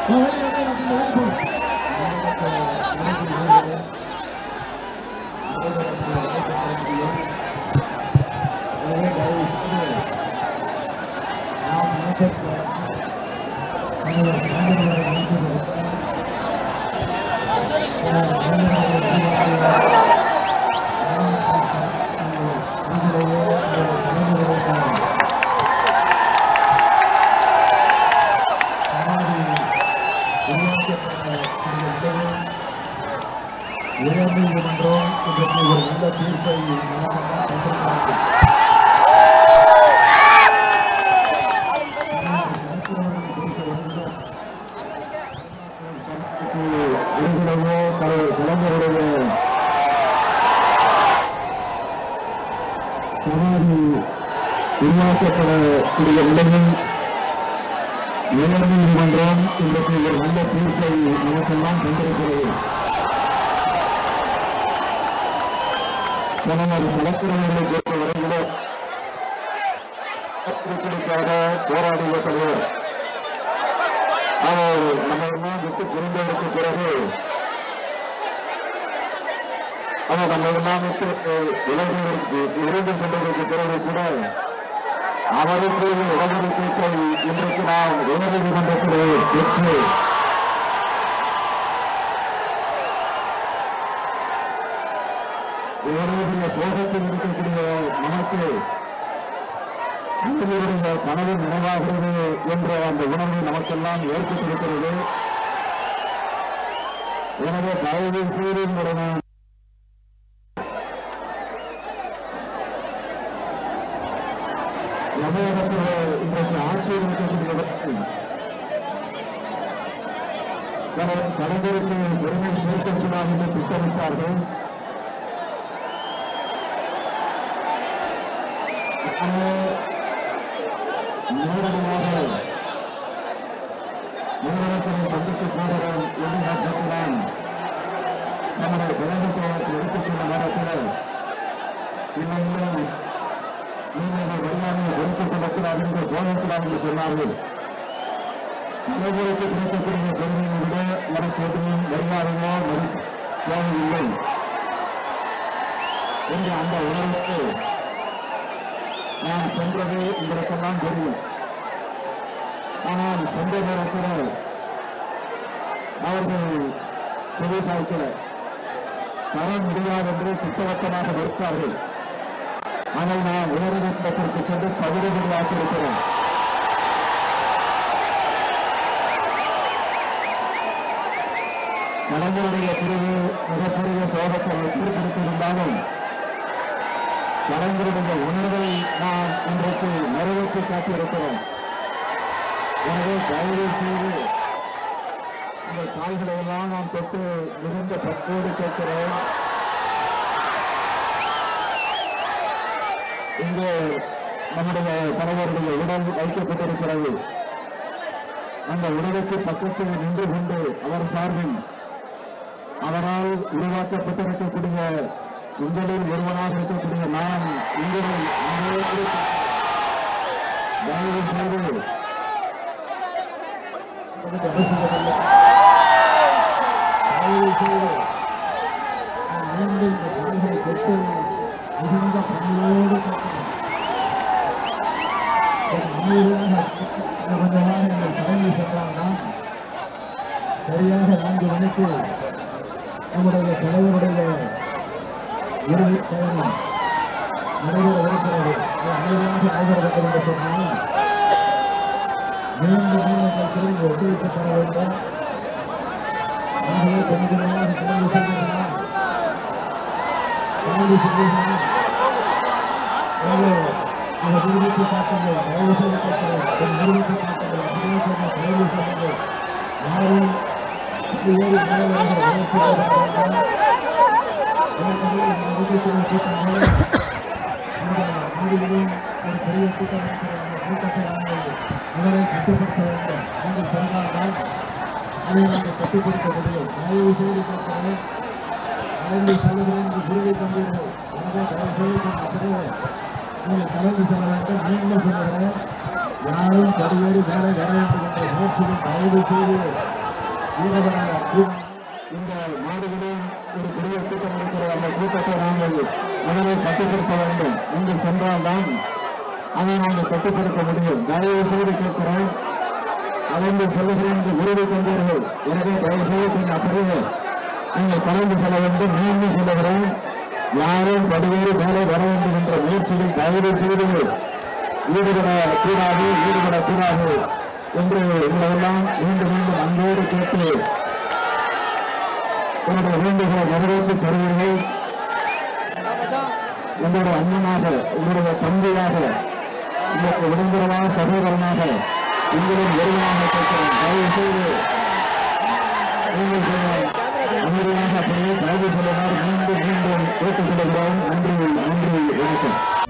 உயர்நீதிமன்றம் இன்றைக்கு ஒரு நல்ல தீர்ப்பை தந்திருக்கிறது உங்களுடைய கலைஞருடைய சமாதி உருவாக்கப்படக்கூடிய நிலையில் உயர்நீதிமன்றம் இன்றைக்கு ஒரு நல்ல தீர்ப்பை நமக்கெல்லாம் தந்திருக்கிறது கலைஞர் கலக்கிறவர்களை பொறுத்தவரையிலே கிடைக்காத போராடிய தலைவர் அவர் நம்ம எல்லாம் விட்டு பிரிந்ததற்கு பிறகு அவர் நம்ம எல்லாம் விட்டு விலகுவதற்கு இருந்து சென்றதற்கு பிறகு கூட அவருக்கு இடஒதுக்கீட்டை இன்றைக்கு நாம் உயர்நீதிமன்றத்தில் பெற்று இவருடைய சோகத்தில் இருக்கக்கூடிய நமக்கு இவருடைய கனவு நினைவாகிறது என்ற அந்த உணர்வு நமக்கெல்லாம் ஏற்பட்டிருக்கிறது எனவே தயவு செய்து உங்களுடைய தமிழகத்தில் இன்றைக்கு ஆட்சியில் இருக்கக்கூடியவர்கள் கலை- கலைஞருக்கு பெருமை சேர்க்கக்கூடாது என்று திட்டமிட்டார்கள் ஆனால் நேரடியாக முதலமைச்சரை சந்திக்க போகிறோம் என்று பட்சத்தில்தான் நம்முடைய கலைஞர் எடுத்துச் செல்லும் நேரத்தில் இல்லை இல்லை நீங்கள் வருமானம் கொடுத்துக் கொள்ளக்கூடாது என்று போகக்கூடாது என்று சொன்னார்கள் தலைவருக்கு கிடைக்கக்கூடிய பெருமையை விட எனக்கு எதுவும் வருமானமோ மதிப்பு தேவையில்லை என்ற அந்த உணர்வுக்கு நான் சென்றது உங்களுக்கெல்லாம் தெரியும் ஆனால் சென்ற நேரத்தில் அவர்கள் செவி சாய்க்கல தர முடியாது என்று திட்டவட்டமாக மறுத்தார்கள் அதை நாம் உயர்நீதிமன்றத்திற்கு சென்று தகுதிபடியாக்கியிருக்கிறோம் கலைஞருடைய பிரிவு மிகப்பெரிய சோகத்தை ஏற்படுத்தியிருந்தாலும் கலைஞருடைய உணர்வை நாம் இன்றைக்கு நிறைவேற்றி காட்டியிருக்கிறோம் எனவே தயவு செய்து இந்த கால்களை எல்லாம் நாம் தொட்டு மிகுந்த பற்றோடு கேட்கிறோம் இங்கு நம்முடைய தலைவருடைய உடல் வைக்கப்பட்டிருக்கிறது அந்த உடலுக்கு பக்கத்தில் நின்று கொண்டு அவர் சார்பில் அவரால் உருவாக்கப்பட்டிருக்கக்கூடிய உங்களில் ஒருவனாக இருக்கக்கூடிய நான் உங்களை அங்கே தயவு செய்து தயவு செய்து நீங்கள் இந்த கால்களை தொட்டு மிகுந்த பணியோடு கேட்கிறேன் அமைதியாக கொஞ்சமாக எங்கள் தலைமை சென்றாங்கன்னா சரியாக நான்கு மணிக்கு நம்முடைய தலைவருடைய இறுதி பயணம் நடைபெற இருக்கிறது அது அமைதியாக நடைபெற வேண்டும் என்று சொன்னால் மீண்டும் நீங்கள் திரும்பி ஒத்துழைப்பு தர வேண்டும் ஆகவே கொஞ்சமாக கிளம்பி செல்கிறீர்களா கிளம்பி செல்கிறீர்களா எனவே அந்த நிறுவனத்தை காட்டுங்கள் தயவு செய்து காட்டுங்கள் என் நிறுவனத்தை காட்டுங்கள் அப்படியே சொன்ன தயவு செய்யுங்கள் யாரும் ஏறி மேலே வருகிற முயற்சி செய்கிறார்கள் ஏற்கனவே இந்த நிகழ்ச்சியின் கூட்டங்கள் இந்த வீடுகளில் ஒரு பெரிய கூட்டம் இருக்கிற அந்த கூட்டத்தை நாங்கள் முதலை கட்டுப்படுத்த வேண்டும் நீங்கள் சொன்னால்தான் அதை நாங்கள் கட்டுப்படுத்த முடியும் தயவு செய்து கேட்கிறேன் கலந்து செல்லுகிறேன் என்று குருவை தந்தீர்கள் எனவே தயவு செய்து அப்படியே நீங்கள் கலந்து செல்ல வேண்டும் மீண்டும் சொல்லுகிறேன் யாரும் கடிவேறி மேலே வர வேண்டும் என்ற முயற்சியில் தயவு செய்து ஈடுபட இந்த மாடுகளில் ஒரு பெரிய கூட்டம் இருக்கிறது அந்த கூட்டத்தை நாங்கள் முதலில் கட்டுப்படுத்த வேண்டும் நீங்கள் சென்றால்தான் அதை நாங்கள் கட்டுப்படுத்த முடியும் தயவு செய்து கேட்கிறேன் கலந்து செல்லுகிறேன் என்று உறுதி தந்தீர்கள் எனவே தயவு செய்து கொஞ்சம் அப்படியே நீங்கள் கலந்து செல்ல வேண்டும் மீண்டும் செல்லுகிறேன் யாரும் படுவேறு மேலே வர வேண்டும் என்ற முயற்சியில் தயவு செய்து ஈடுபட கூடாது ஈடுபடக்கூடாது என்று உங்களெல்லாம் மீண்டும் மீண்டும் அன்போடு கேட்டு என்னுடைய வேண்டுகோளை நிறைவேற்றி தருவீர்கள் உங்களுடைய அண்ணனாக உங்களுடைய தம்பியாக உங்களுக்கு உடம்புறவான சகோதரனாக உங்களின் ஒருவனாக கேட்கிறேன் தயவு செய்து நீங்கள் கொஞ்சம் அமைதியாக அப்படியே தயவு சொல்லுமாறு மீண்டும் மீண்டும் கேட்டுக்கொள்கிறோம் நன்றி நன்றி வணக்கம்